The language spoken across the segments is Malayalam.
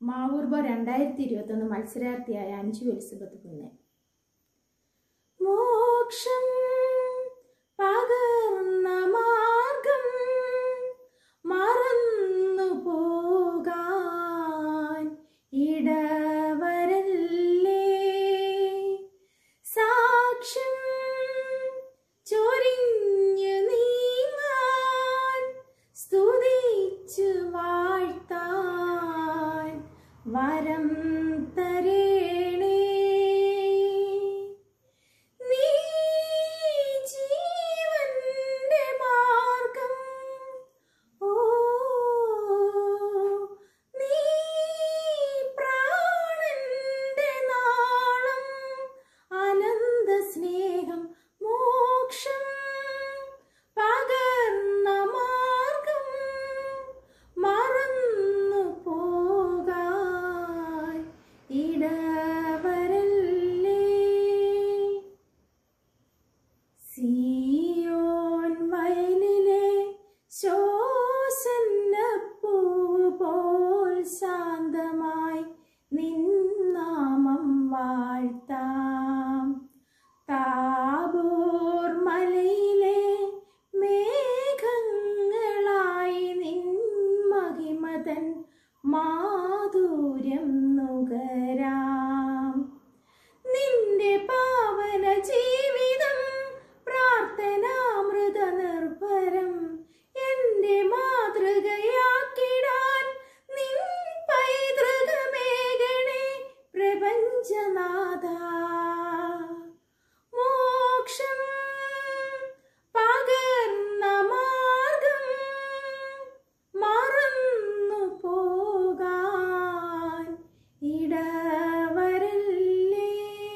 മാവൂർബ രണ്ടായിരത്തി ഇരുപത്തൊന്ന് മത്സരാർത്ഥിയായ അഞ്ജു എലിസബത്ത് കുന്നൻ മോക്ഷം പകർന്ന മാർഗം മറന്നു പോകാൻ ഇടവരല്ലേ സാക്ഷ്യം ചൊരിഞ്ഞു നീങ്ങാൻ സ്തുതിച്ചു വാഴ്ത്താൻ വരം തരേണേ നീ ജീവന്റെ മാർഗം ഓ നീ പ്രാണന്റെ നാളം അനന്ത സ്നേഹം മോക്ഷം പകർന്ന മാർഗം മറന്നു പോകാൻ ഇടവരല്ലേ സിയോൻ വയലിലെ ശോസന്നപ്പൂ പോൽ ശാന്തമായി നിന്നാമം വാഴ്ത്താം താബോർ മലയിലെ മേഘങ്ങളായി നിൻ മഹിമതൻ മാധുര്യം നുകരാം നിന്റെ പാവന ജീവിതം പ്രാർത്ഥനാമൃത നിർഭരം എന്റെ മാതൃകയാക്കിടാൻ നിൻ പൈതൃകമേകണേ പ്രപഞ്ചനാഥ മോക്ഷം പകർന്ന മാർഗം മറന്നു പോകാൻ ഇടവരല്ലേ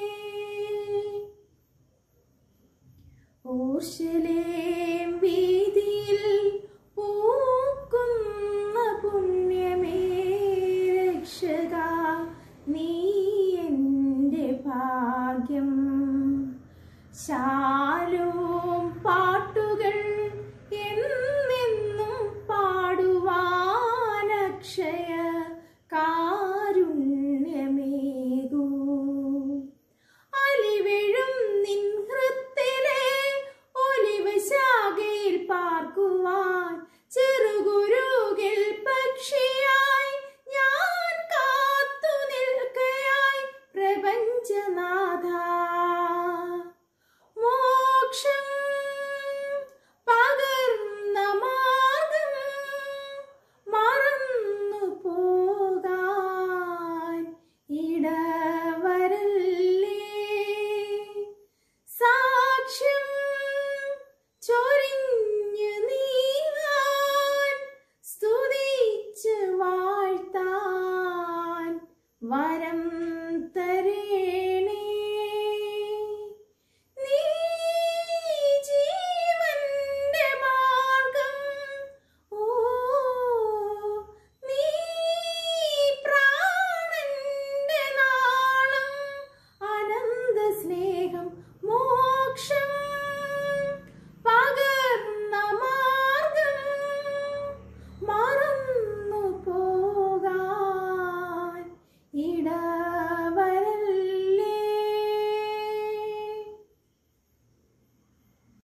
ഓർശലേം വീതിയിൽ പൂക്കുന്ന പുണ്യമേ രക്ഷക നീ എൻ്റെ ഭാഗ്യം ശാലോം പാട്ടുകൾ എന്നെന്നും പാടുവാനക്ഷയ കാരുണ്യമേകൂ അലിവിഴും നിൻ ഹൃത്തിലെ ഒലിവ് ശാഖയിൽ പാർക്കുവാൻ ചെറുകുരുകിൽ പക്ഷിയായി ഞാൻ കാത്തു നിൽക്കയായി പ്രപഞ്ചനാഥ മോക്ഷം പകർന്ന മാർഗം മറന്നു പോകാൻ ഇടവരല്ലേ സാക്ഷ്യം ചൊരിഞ്ഞു നീങ്ങാൻ സ്തുതിച്ച് വാഴ്ത്താൻ വരം